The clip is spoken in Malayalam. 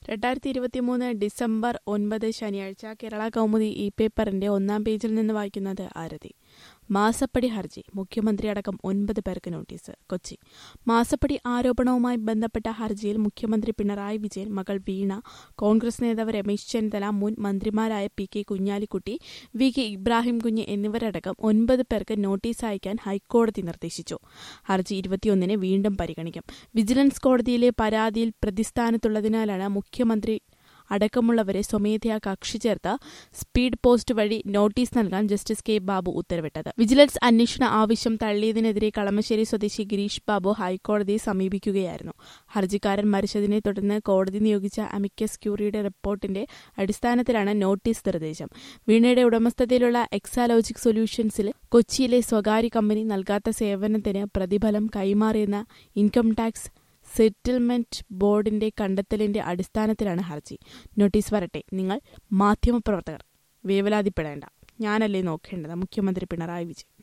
രണ്ടായിരത്തി ഇരുപത്തിമൂന്ന് ഡിസംബർ ഒൻപത് ശനിയാഴ്ച കേരള കൗമുദി ഇ പേപ്പറിന്റെ ഒന്നാം പേജിൽ നിന്ന് വായിക്കുന്നത് ആരതി മാസപ്പടി ഹർജി മുഖ്യമന്ത്രി അടക്കം ഒൻപത് പേർക്ക് നോട്ടീസ് കൊച്ചി മാസപ്പടി ആരോപണവുമായി ബന്ധപ്പെട്ട ഹർജിയിൽ മുഖ്യമന്ത്രി പിണറായി വിജയൻ മകൾ വീണ കോൺഗ്രസ് നേതാവ് രമേശ് ചെന്നിത്തല മുൻ മന്ത്രിമാരായ P K Kunhalikutty V K Ibrahim Kunju എന്നിവരടക്കം ഒൻപത് പേർക്ക് നോട്ടീസ് അയക്കാൻ ഹൈക്കോടതി നിർദ്ദേശിച്ചു ഹർജി ഇരുപത്തിയൊന്നിന് വീണ്ടും പരിഗണിക്കും വിജിലൻസ് കോടതിയിലെ പരാതിയിൽ പ്രതിസ്ഥാനത്തുള്ളതിനാലാണ് മുഖ്യമന്ത്രി അടക്കമുള്ളവരെ സ്വമേധയാ കക്ഷി ചേർത്ത് സ്പീഡ് പോസ്റ്റ് വഴി നോട്ടീസ് നൽകാൻ ജസ്റ്റിസ് കെ ബാബു ഉത്തരവിട്ടത് വിജിലൻസ് അന്വേഷണ ആവശ്യം തള്ളിയതിനെതിരെ കളമശ്ശേരി സ്വദേശി ഗിരീഷ് ബാബു ഹൈക്കോടതിയെ സമീപിക്കുകയായിരുന്നു ഹർജിക്കാരൻ മരിച്ചതിനെ തുടർന്ന് കോടതി നിയോഗിച്ച അമിക്കസ് ക്യൂറിയുടെ റിപ്പോർട്ടിന്റെ അടിസ്ഥാനത്തിലാണ് നോട്ടീസ് നിർദ്ദേശം വീണയുടെ ഉടമസ്ഥതയിലുള്ള എക്സാലോജിക് സൊല്യൂഷൻസിൽ കൊച്ചിയിലെ സ്വകാര്യ കമ്പനി നൽകാത്ത സേവനത്തിന് പ്രതിഫലം കൈമാറിയെന്ന ഇൻകം ടാക്സ് സെറ്റിൽമെന്റ് ബോർഡിന്റെ കണ്ടെത്തലിന്റെ അടിസ്ഥാനത്തിലാണ് ഹർജി നോട്ടീസ് വരട്ടെ നിങ്ങൾ മാധ്യമപ്രവർത്തകർ വേവലാതിപ്പെടേണ്ട ഞാനല്ലേ നോക്കേണ്ടത് മുഖ്യമന്ത്രി പിണറായി വിജയൻ